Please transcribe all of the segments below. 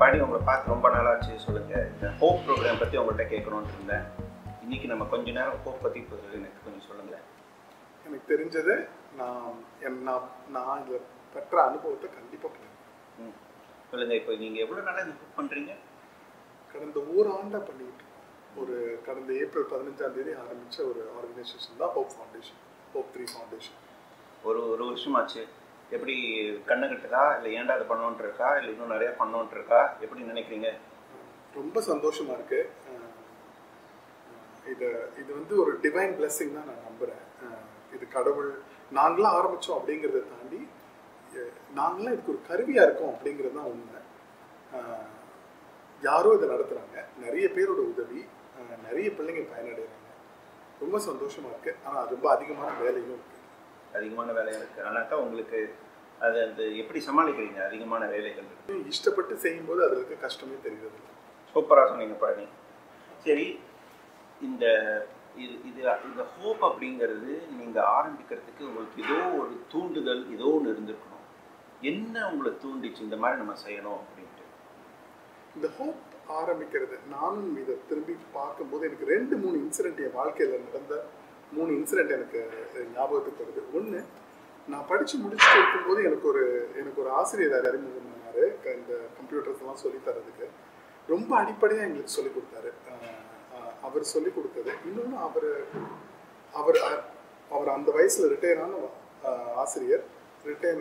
பாடி உங்களை பார்த்து ரொம்ப நாளாச்சு சொல்லுங்க இந்த ஹோப் ப்ரோக்ராம் பற்றி உங்கள்கிட்ட கேட்கணும்னு இருந்தேன் இன்னைக்கு நம்ம கொஞ்ச நேரம் ஹோப் பற்றி எனக்கு கொஞ்சம் சொல்லுங்களேன் எனக்கு தெரிஞ்சது நான் என் நான் நான் இதில் பெற்ற அனுபவத்தை கண்டிப்பாக பண்ணுவேன் ம் சொல்லுங்க இப்போ நீங்கள் எவ்வளோ நாளாக இந்த ஹோப் பண்ணுறீங்க கடந்த ஓராண்டா பண்ணிட்டு இருக்கோம். ஒரு கடந்த ஏப்ரல் பதினஞ்சாம் தேதி ஆரம்பிச்ச ஒரு ஆர்கனைசேஷன் தான் Hope Foundation Hope three Foundation ஒரு ஒரு வருஷமாச்சு எப்படி கண்ணு கட்டுதா இல்லை ஏன்டா அது பண்ணோன்ட்டு இருக்கா இல்லை இன்னும் நிறையா பண்ணோன்ட்டு இருக்கா எப்படி நினைக்கிறீங்க ரொம்ப சந்தோஷமா இருக்கு அஹ் இது இது வந்து ஒரு டிவைன் பிளெஸிங் தான் நான் நம்புறேன் அஹ் இது கடவுள் நாங்களாம் ஆரம்பிச்சோம் அப்படிங்கிறத தாண்டி அஹ் நாங்களாம் இதுக்கு ஒரு கருவியா இருக்கோம் அப்படிங்கிறது தான் உண்மை அஹ் யாரோ இதை நடத்துறாங்க நிறைய பேரோட உதவி அஹ் நிறைய பிள்ளைங்க பயனடைகிறாங்க ரொம்ப சந்தோஷமா இருக்கு ஆனா ரொம்ப அதிகமான வேலையும் இருக்கு அதிகமான வேலைகள் இருக்குது ஆனாக்கா உங்களுக்கு அது அந்த எப்படி சமாளிக்கிறீங்க அதிகமான வேலைகள் இருக்கு இஷ்டப்பட்டு செய்யும்போது அதுல இருக்க கஷ்டமே தெரிகிறது இல்லை சூப்பராக சொன்னீங்க பழனி சரி இந்த இது இது இந்த ஹோப் அப்படிங்கிறது நீங்கள் ஆரம்பிக்கிறதுக்கு உங்களுக்கு ஏதோ ஒரு தூண்டுதல் ஏதோ ஒன்று இருந்திருக்கணும் என்ன உங்களை தூண்டிச்சு இந்த மாதிரி நம்ம செய்யணும் அப்படின்ட்டு இந்த ஹோப் ஆரம்பிக்கிறது நானும் இதை திரும்பி பார்க்கும்போது எனக்கு ரெண்டு மூணு இன்சிடென்ட் என் வாழ்க்கையில் நடந்த மூணு இன்சிடென்ட் எனக்கு அஹ், ஞாபகத்துக்கு வருது ஒன்று நான் படித்து முடிச்சுட்டு இருக்கும்போது எனக்கு ஒரு எனக்கு ஒரு ஆசிரியர் அறிமுகம் பண்ணாரு க- இந்த கம்ப்யூட்டர்ஸ் எல்லாம் சொல்லி தரதுக்கு ரொம்ப அடிப்படையாக எங்களுக்கு சொல்லி கொடுத்தாரு அஹ், அஹ், அவர் சொல்லி கொடுத்தது இன்னொன்று அவர் அவர் அ- அவர் அந்த வயசில் ரிட்டையர் ஆன அஹ், ஆசிரியர் ரிட்டையர்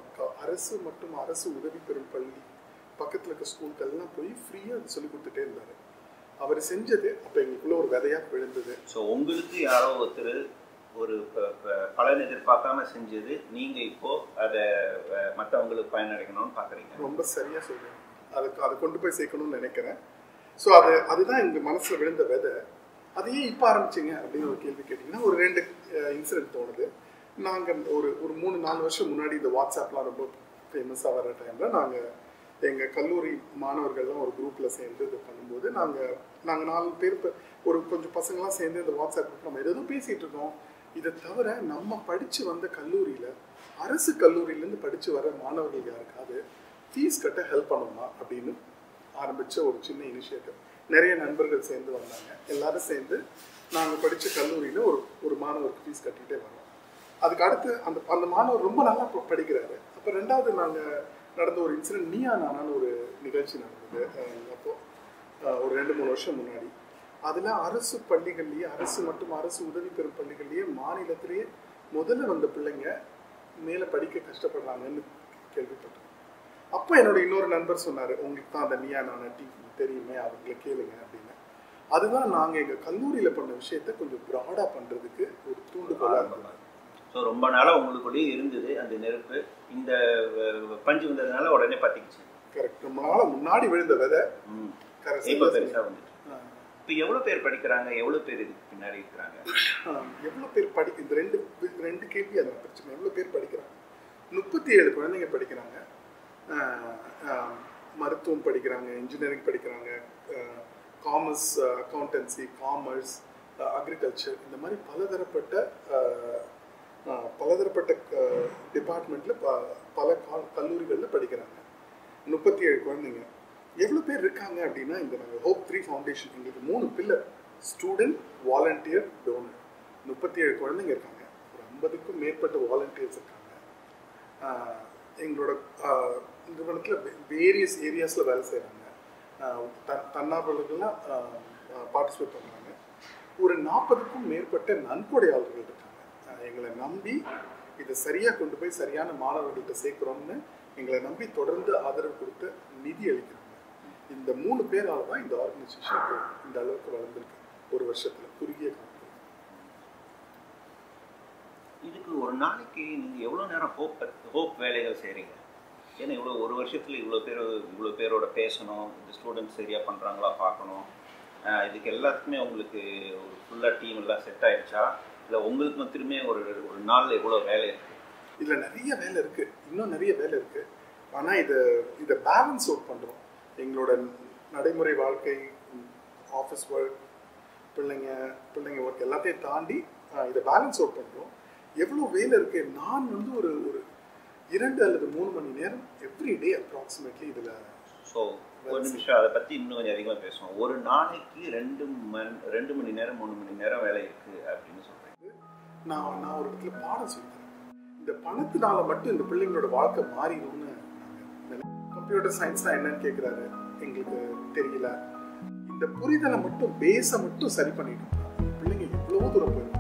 அரசு மற்றும் அரசு உதவி பெறும் பள்ளி பக்கத்தில் இருக்க ஸ்கூல்கள்லாம் போய் ஃப்ரீயாக அது சொல்லி கொடுத்துட்டே இருந்தார் அவர் செஞ்சது அப்போ எங்களுக்குள்ள ஒரு விதையாக விழுந்தது ஸோ உங்களுக்கு யாரோ ஒருத்தர் ஒரு ப- ப- பலன் எதிர்பார்க்காம செஞ்சது நீங்கள் இப்போ அதை அஹ், மற்றவங்களுக்கு பயனடைக்கணும்னு பார்க்குறீங்க ரொம்ப சரியாக சொல்றீங்க அதுக்கு அதை கொண்டு போய் சேர்க்கணும்னு நினைக்கிறேன் ஸோ அது அதுதான் எங்கள் மனசில் விழுந்த விதை அதையே இப்போ ஆரம்பிச்சிங்க அப்படின்னு ஒரு கேள்வி கேட்டிங்கன்னா ஒரு ரெண்டு இன்சிடென்ட் தோணுது நாங்கள் ஒரு ஒரு மூணு நாலு வருஷம் முன்னாடி இந்த வாட்ஸ்அப்லாம் ரொம்ப ஃபேமஸாக வர டைமில் நாங்கள் எங்கள் கல்லூரி மாணவர்கள்லாம் ஒரு குரூப்பில் சேர்ந்து இது பண்ணும்போது நாங்கள் நாங்கள் நாலு பேர் இப்ப ஒரு கொஞ்சம் பசங்களாம் சேர்ந்து இந்த வாட்ஸ்அப் குரூப் நம்ம எதோ பேசிகிட்டு இருக்கோம் இதை தவிர நம்ம படித்து வந்த கல்லூரியில் அரசு கல்லூரியிலேருந்து படித்து வர மாணவர்கள் யாருக்காவது ஃபீஸ் கட்ட ஹெல்ப் பண்ணணுமா அப்படின்னு ஆரம்பித்த ஒரு சின்ன இனிஷியேட்டிவ் நிறைய நண்பர்கள் சேர்ந்து வந்தாங்க எல்லாரும் சேர்ந்து நாங்கள் படித்த கல்லூரியில் ஒரு ஒரு மாணவருக்கு ஃபீஸ் கட்டிகிட்டே வரோம் அதுக்கு அடுத்து அந்த அந்த மாணவர் ரொம்ப நல்லா ப- படிக்கிறாரு அப்போ ரெண்டாவது நாங்கள் நடந்த ஒரு இன்சிடென்ட் நீயா நானான்னு ஒரு நிகழ்ச்சி நடந்தது அஹ் அப்போ அஹ் ஒரு ரெண்டு மூணு வருஷம் முன்னாடி அதில் அரசு பள்ளிகள்லேயே அரசு மற்றும் அரசு உதவி பெறும் பள்ளிகள்லேயே மாநிலத்திலேயே முதல்ல வந்த பிள்ளைங்க மேலே படிக்க கஷ்டப்படுறாங்கன்னு கேள்விப்பட்டேன் அப்போ என்னோட இன்னொரு நண்பர் சொன்னார் உங்களுக்கு தான் அந்த நீயா நானா டீ தெரியுமே அவங்களை கேளுங்க அப்படின்னு அதுதான் நாங்கள் எங்கள் கல்லூரியில் பண்ண விஷயத்த கொஞ்சம் ப்ராடாக பண்ணுறதுக்கு ஒரு தூண்டுகோலாக இருந்தது ஸோ ரொம்ப நாளாக உங்களுக்குள்ளேயே இருந்தது அந்த நெருப்பு இந்த அஹ், பஞ்சு வந்ததுனால உடனே பற்றிக்கிச்சு கரெக்ட் ரொம்ப நாளாக முன்னாடி விழுந்த விதை ம் கரெக்ட் இப்போ பெருசாக வந்துச்சு இப்போ எவ்வளோ பேர் படிக்கிறாங்க எவ்வளோ பேர் இதுக்கு பின்னாடி இருக்கிறாங்க எவ்வளோ பேர் படி இந்த ரெண்டு ரெண்டு கேள்வி அதான் பிரச்சனை எவ்வளோ பேர் படிக்கிறாங்க முப்பத்தி ஏழு குழந்தைங்க படிக்கிறாங்க ஆஹ் ஆஹ் மருத்துவம் படிக்கிறாங்க இன்ஜினியரிங் படிக்கிறாங்க காமர்ஸ் அக்கௌண்டன்சி காமர்ஸ் அக்ரிகல்ச்சர் இந்த மாதிரி பலதரப்பட்ட ஆஹ், ஆஹ், பலதரப்பட்ட டிபார்ட்மெண்ட்டில் ப பல கா- கல்லூரிகளில் படிக்கிறாங்க முப்பத்தி ஏழு குழந்தைங்க எவ்வளோ பேர் இருக்காங்க அப்படின்னா இந்த நாங்கள் ஹோப் த்ரீ ஃபவுண்டேஷன் எங்களுக்கு மூணு பில்லர் ஸ்டூடெண்ட் வாலண்டியர் டோனர் முப்பத்தி ஏழு குழந்தைங்க இருக்காங்க ஒரு ஐம்பதுக்கும் மேற்பட்ட வாலண்டியர்ஸ் இருக்காங்க ஆஹ் எங்களோட ஆஹ் நிறுவனத்தில் வேரியஸ் ஏரியாஸில் வேலை செய்கிறாங்க தன் தன்னார்வலர்கள்லாம் பார்ட்டிசிபேட் பண்ணுறாங்க ஒரு நாற்பதுக்கும் மேற்பட்ட நன்கொடையாளர்கள் இருக்காங்க ஆஹ் எங்களை நம்பி இதை சரியாக கொண்டு போய் சரியான மாணவர்கள்ட்ட சேர்க்குறோம்னு எங்களை நம்பி தொடர்ந்து ஆதரவு கொடுத்து நிதி அளிக்கிறாங்க இந்த மூணு பேரால தான் இந்த ஆர்கனைசேஷன் இந்த அளவுக்கு வளர்ந்துருக்கு ஒரு வருஷத்துல குறுகிய காலத்தில் இதுக்கு ஒரு நாளைக்கு நீங்கள் எவ்வளோ நேரம் ஹோப் ஹோப் வேலைகள் செய்கிறீங்க ஏன்னா இவ்வளோ ஒரு வருஷத்தில் இவ்வளோ பேர் இவ்வளோ பேரோட பேசணும் இந்த ஸ்டூடெண்ட்ஸ் சரியாக பண்ணுறாங்களா பார்க்கணும் ஆஹ் இதுக்கு எல்லாத்துக்குமே உங்களுக்கு ஒரு ஃபுல்லாக டீம் எல்லாம் செட் ஆயிடுச்சா இல்லை உங்களுக்கு மட்டுமே ஒரு ஒரு நாளில் எவ்வளோ வேலை இருக்குது இதுல நிறைய வேலை இருக்கு இன்னும் நிறைய வேலை இருக்கு ஆனா இதை இதை பேலன்ஸ் அவுட் பண்றோம் எங்களோட நடைமுறை வாழ்க்கை ஆஃபீஸ் ஒர்க் பிள்ளைங்க பிள்ளைங்க ஒர்க் எல்லாத்தையும் தாண்டி ஆஹ், இதை பேலன்ஸ் அவுட் பண்றோம் எவ்வளோ வேலை இருக்கு நான் வந்து ஒரு ஒரு இரண்டு அல்லது மூணு மணி நேரம் எவ்ரி டே அப்ராக்சிமேட்லி இதுல ஸோ ஒரு நிமிஷம் அதை பத்தி இன்னும் கொஞ்சம் அதிகமா பேசுவோம் ஒரு நாளைக்கு ரெண்டு மணி ரெண்டு மணி நேரம் மூணு மணி நேரம் வேலை இருக்கு அப்படின்னு சொல்றேன் நான் நான் ஒரு இடத்துல பாடம் சொல்லித்தரேன் இந்த பணத்தினால மட்டும் இந்த பிள்ளைங்களோட வாழ்க்கை மாறிடும்னு கம்ப்யூட்டர் சயின்ஸ் தான் என்னன்னு கேட்குறாரு எங்களுக்கு தெரியல இந்த புரிதலை மட்டும் பேஸை மட்டும் சரி பண்ணிட்டோம் பிள்ளைங்க எவ்வளவோ தூரம் போயிருக்காங்க